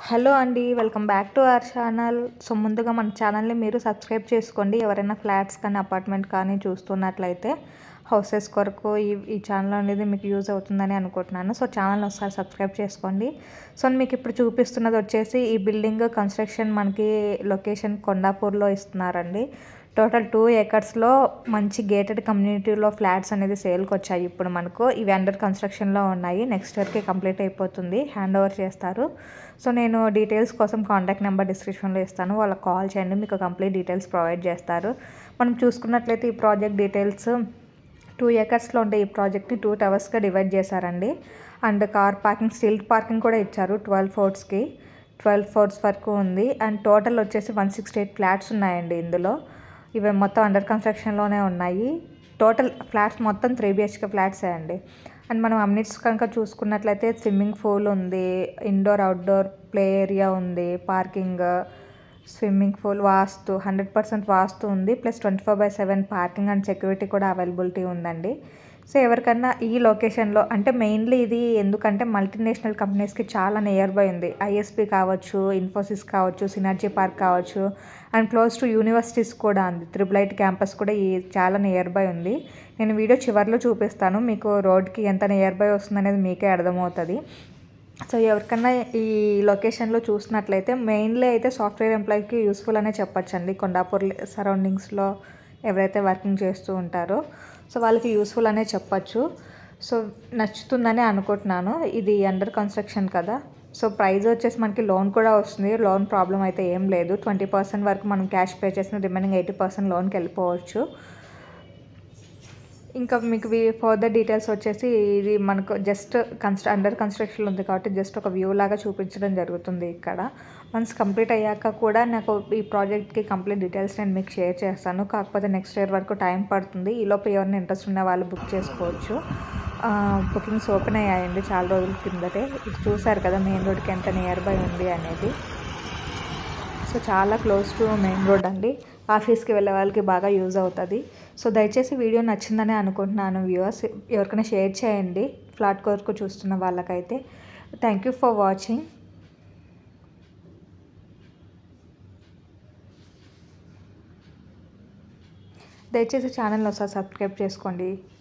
hello అండి welcome back to our channel so ముందుగా మన ఛానల్ని మీరు సబ్స్క్రైబ్ చేసుకోండి ఎవరైనా ఫ్లాట్స్ కానీ అపార్ట్మెంట్ కానీ చూస్తున్నట్లయితే హౌసెస్ కొరకు ఈ ఈ ఛానల్ అనేది మీకు యూజ్ అవుతుందని అనుకుంటున్నాను సో ఛానల్ ఒకసారి సబ్స్క్రైబ్ చేసుకోండి సో మీకు ఇప్పుడు చూపిస్తున్నది వచ్చేసి ఈ బిల్డింగ్ కన్స్ట్రక్షన్ మనకి లొకేషన్ కొండాపూర్లో ఇస్తున్నారండి టోటల్ టూ ఏకర్స్లో మంచి గేటెడ్ కమ్యూనిటీలో ఫ్లాట్స్ అనేది సేల్కి వచ్చాయి ఇప్పుడు మనకు ఇవి అండర్ కన్స్ట్రక్షన్లో ఉన్నాయి నెక్స్ట్ ఇయర్కి కంప్లీట్ అయిపోతుంది హ్యాండ్ ఓవర్ చేస్తారు సో నేను డీటెయిల్స్ కోసం కాంటాక్ట్ నెంబర్ డిస్క్రిప్షన్లో ఇస్తాను వాళ్ళకి కాల్ చేయండి మీకు కంప్లీట్ డీటెయిల్స్ ప్రొవైడ్ చేస్తారు మనం చూసుకున్నట్లయితే ఈ ప్రాజెక్ట్ డీటెయిల్స్ టూ ఏకర్స్లో ఉండే ఈ ప్రాజెక్ట్ని టూ టవర్స్గా డివైడ్ చేశారండి and car parking stilt parking కూడా ఇచ్చారు ట్వెల్వ్ ఫోర్ట్స్కి ట్వెల్వ్ ఫోర్ట్స్ వరకు ఉంది అండ్ టోటల్ వచ్చేసి వన్ సిక్స్టీ ఎయిట్ ఫ్లాట్స్ ఉన్నాయండి ఇందులో ఇవి మొత్తం అండర్ కన్స్ట్రక్షన్లోనే ఉన్నాయి టోటల్ ఫ్లాట్స్ మొత్తం త్రీ బిహెచ్కే ఫ్లాట్సే అండి అండ్ మనం అమ్నిట్స్ కనుక చూసుకున్నట్లయితే స్విమ్మింగ్ పూల్ ఉంది ఇండోర్ అవుట్డోర్ ప్లే ఏరియా ఉంది parking swimming pool vastu hundred percent vastu ఉంది plus twenty four by seven parking and security కూడా అవైలబిలిటీ ఉందండి సో ఎవరికన్నా ఈ లొకేషన్లో అంటే మెయిన్లీ ఇది ఎందుకంటే మల్టీనేషనల్ కంపెనీస్కి చాలా నియర్ బై ఉంది ఐఎస్పి కావచ్చు ఇన్ఫోసిస్ కావచ్చు సినర్జీ పార్క్ కావచ్చు అండ్ క్లోజ్ టు యూనివర్సిటీస్ కూడా ఉంది త్రిబుల్ ఐట్ క్యాంపస్ కూడా ఈ చాలా నియర్ బై ఉంది నేను వీడియో చివరిలో చూపిస్తాను మీకు రోడ్కి ఎంత నియర్ బై వస్తుంది అనేది మీకే అర్థమవుతుంది సో ఎవరికన్నా ఈ లొకేషన్లో చూసినట్లయితే మెయిన్లీ అయితే సాఫ్ట్వేర్ ఎంప్లాయీకి యూస్ఫుల్ అనే చెప్పొచ్చండి కొండాపూర్ సరౌండింగ్స్లో ఎవరైతే వర్కింగ్ చేస్తూ ఉంటారో సో వాళ్ళకి యూస్ఫుల్ అనే చెప్పచ్చు సో నచ్చుతుందని అనుకుంటున్నాను ఇది అండర్ కన్స్ట్రక్షన్ కదా సో ప్రైస్ వచ్చేసి మనకి లోన్ కూడా వస్తుంది లోన్ ప్రాబ్లం అయితే ఏం లేదు ట్వంటీ పర్సెంట్ వరకు మనం క్యాష్ పే చేసిన రిమైనింగ్ ఎయిటీ పర్సెంట్ లోన్కి వెళ్ళిపోవచ్చు ఇంకా మీకు ఫర్దర్ డీటెయిల్స్ వచ్చేసి ఇది మనకు జస్ట్ కన్స్ట్ర అండర్ కన్స్ట్రక్షన్ ఉంది కాబట్టి జస్ట్ ఒక వ్యూ లాగా చూపించడం జరుగుతుంది ఇక్కడ వన్స్ కంప్లీట్ అయ్యాక కూడా నాకు ఈ ప్రాజెక్ట్కి కంప్లీట్ డీటెయిల్స్ నేను మీకు షేర్ చేస్తాను కాకపోతే నెక్స్ట్ ఇయర్ వరకు టైం పడుతుంది ఈలోపు ఎవరిని ఇంట్రెస్ట్ ఉన్న వాళ్ళు బుక్ చేసుకోవచ్చు బుకింగ్స్ ఓపెన్ అయ్యాయండి చాలా రోజుల కిందటే ఇది చూసారు కదా మెయిన్ రోడ్కి ఎంత నియర్ బై ఉంది అనేది సో చాలా క్లోజ్ టు మెయిన్ రోడ్ అండి ఆఫీస్కి వెళ్ళే వాళ్ళకి బాగా యూజ్ అవుతుంది సో దయచేసి వీడియో నచ్చిందని అనుకుంటున్నాను వ్యూవర్స్ ఎవరికైనా షేర్ చేయండి ఫ్లాట్ కొరకు చూస్తున్న వాళ్ళకైతే థ్యాంక్ యూ ఫర్ వాచింగ్ దయచేసి ఛానల్ ఒకసారి సబ్స్క్రైబ్ చేసుకోండి